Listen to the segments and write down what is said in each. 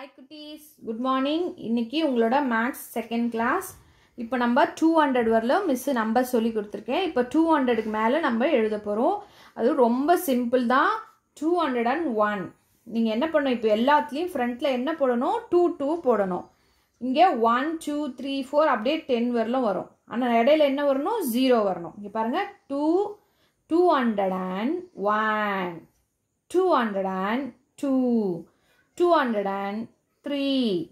hi குட்டீஸ் good morning இன்னைக்கு உங்களோட மேக்ஸ் செகண்ட் கிளாஸ் இப்போ நம்ம டூ ஹண்ட்ரட் வரல மிஸ்ஸு நம்பர் சொல்லி கொடுத்துருக்கேன் இப்போ டூ ஹண்ட்ரடுக்கு மேலே நம்ம எழுத போகிறோம் அது ரொம்ப சிம்பிள் தான் டூ ஹண்ட்ரட் அண்ட் ஒன் நீங்கள் என்ன பண்ணணும் இப்போ எல்லாத்துலேயும் ஃப்ரண்ட்டில் என்ன போடணும் டூ டூ போடணும் இங்கே ஒன் டூ த்ரீ ஃபோர் அப்படியே டென் வரலும் வரும் ஆனால் இடையில என்ன வரணும் ஜீரோ வரணும் இங்கே பாருங்கள் two two hundred and one two hundred and two two hundred and three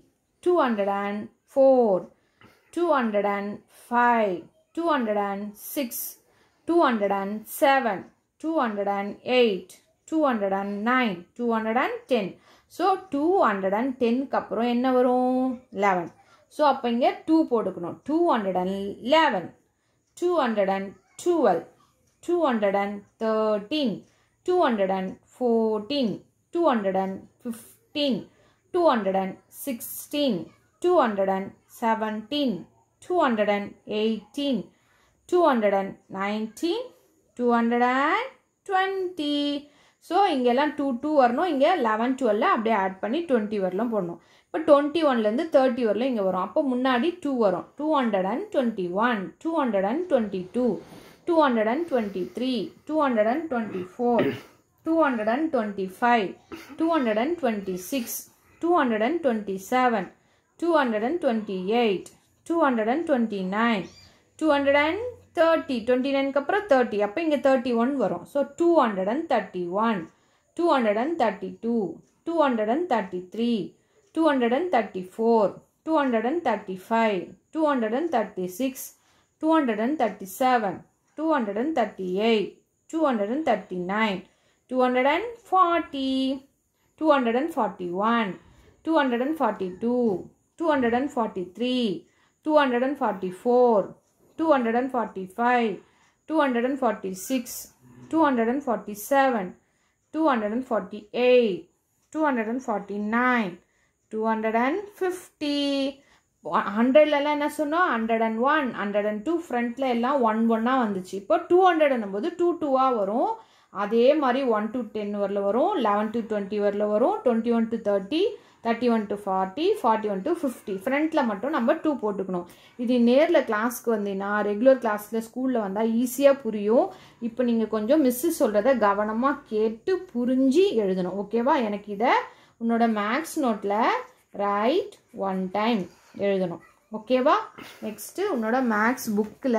two hundred and four two hundred and five two hundred and six two hundred and seven two hundred and eight two hundred and nine two hundred and ten so two hundred and டென்க்கு அப்புறம் என்ன வரும் eleven so அப்போ இங்கே two போட்டுக்கணும் two hundred and eleven two hundred and twelve two hundred and thirteen two hundred and fourteen two hundred and fifteen two hundred and sixteen two hundred and seventeen two hundred and eighteen two hundred and nineteen two hundred and twenty so இங்கெல்லாம் two two வரணும் இங்கே eleven டுவெல்ல அப்படியே add பண்ணி twenty வரலாம் போடணும் இப்போ twenty ஒன்லேருந்து thirty வரலாம் இங்கே வரும் அப்போ முன்னாடி டூ வரும் two hundred and twenty one two hundred and twenty two two hundred and twenty three two hundred and twenty four two hundred and twenty five two hundred and twenty six two hundred and twenty seven two hundred and twenty eight two hundred and twenty nine two hundred and thirty twenty நைனுக்கு அப்புறம் thirty அப்போ இங்கே thirty one வரும் so two hundred and thirty one two hundred and thirty two two hundred and thirty three two hundred and thirty four two hundred and thirty five two hundred and thirty six two hundred and thirty seven two hundred and thirty eight two hundred and thirty nine two hundred and forty two hundred and forty one two hundred and forty two two hundred and forty three two hundred and forty four two hundred and forty five two hundred and forty six two hundred and forty seven two hundred and forty eight two hundred and forty nine two hundred and fifty ஹண்ட்ரட்லலாம் என்ன சொன்னோம் hundred and one hundred and two ஃப்ரண்ட்டில் எல்லாம் one ஒன்னாக வந்துச்சு இப்போ two hundred போது two டூவாக வரும் அதே மாதிரி ஒன் டு டென் வரல வரும் லெவன் டு டுவெண்ட்டி வரல வரும் twenty one to thirty thirty one to forty forty one to fifty ஃப்ரண்ட்டில் மட்டும் நம்ம டூ போட்டுக்கணும் இது நேரில் கிளாஸ்க்கு வந்தீங்கன்னா ரெகுலர் கிளாஸில் ஸ்கூலில் வந்தால் ஈஸியாக புரியும் இப்போ நீங்கள் கொஞ்சம் மிஸ்ஸு சொல்கிறத கவனமாக கேட்டு புரிஞ்சு எழுதணும் ஓகேவா எனக்கு இதை உன்னோட மேக்ஸ் நோட்டில் ரைட் ஒன் டைம் எழுதணும் ஓகேவா நெக்ஸ்ட்டு உன்னோட மேக்ஸ் புக்கில்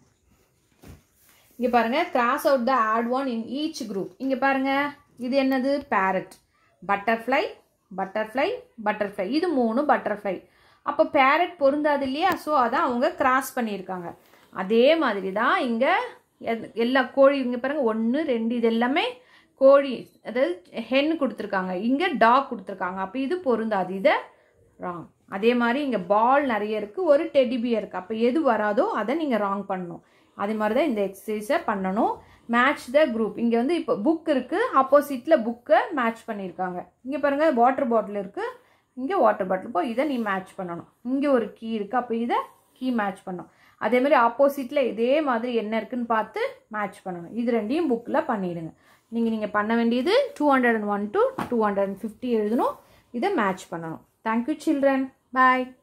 இங்கே பாருங்கள் cross out the odd one in each group இங்கே பாருங்கள் இது என்னது பேரட் பட்டர்ஃப்ளை பட்டர்ஃப்ளை பட்டர்ஃப்ளை இது மூணு பட்டர்ஃப்ளை அப்போ பேரட் பொருந்தாது இல்லையா ஸோ அதான் அவங்க கிராஸ் பண்ணியிருக்காங்க அதே மாதிரி தான் இங்கே எல்லா கோழி இங்கே பாருங்கள் ஒன்று ரெண்டு இது எல்லாமே கோழி அதாவது ஹென் கொடுத்துருக்காங்க இங்கே டாக் கொடுத்துருக்காங்க அப்போ இது பொருந்தாது இதை ராங் அதே மாதிரி இங்கே பால் நிறைய இருக்குது ஒரு டெடிபியர் இருக்குது அப்போ எது வராதோ அதை நீங்கள் ராங் பண்ணணும் அதே மாதிரி தான் இந்த எக்ஸசைஸை பண்ணணும் மேட்ச் த குரூப் இங்கே வந்து இப்போ புக் இருக்குது ஆப்போசிட்டில் புக்கை மேட்ச் பண்ணியிருக்காங்க இங்கே பாருங்கள் வாட்டர் பாட்டில் இருக்குது இங்கே வாட்டர் பாட்டில் போ இதை நீ மேட்ச் பண்ணணும் இங்கே ஒரு கீ இருக்குது அப்போ இதை கீ மேட்ச் பண்ணணும் அதே மாதிரி ஆப்போசிட்டில் இதே மாதிரி என்ன இருக்குன்னு பார்த்து மேட்ச் பண்ணணும் இது ரெண்டையும் புக்கில் பண்ணிவிடுங்க நீங்கள் நீங்கள் பண்ண வேண்டியது two hundred and one to two hundred and fifty எழுதணும் இதை மேட்ச் பண்ணணும் தேங்க்யூ சில்ட்ரன் பாய்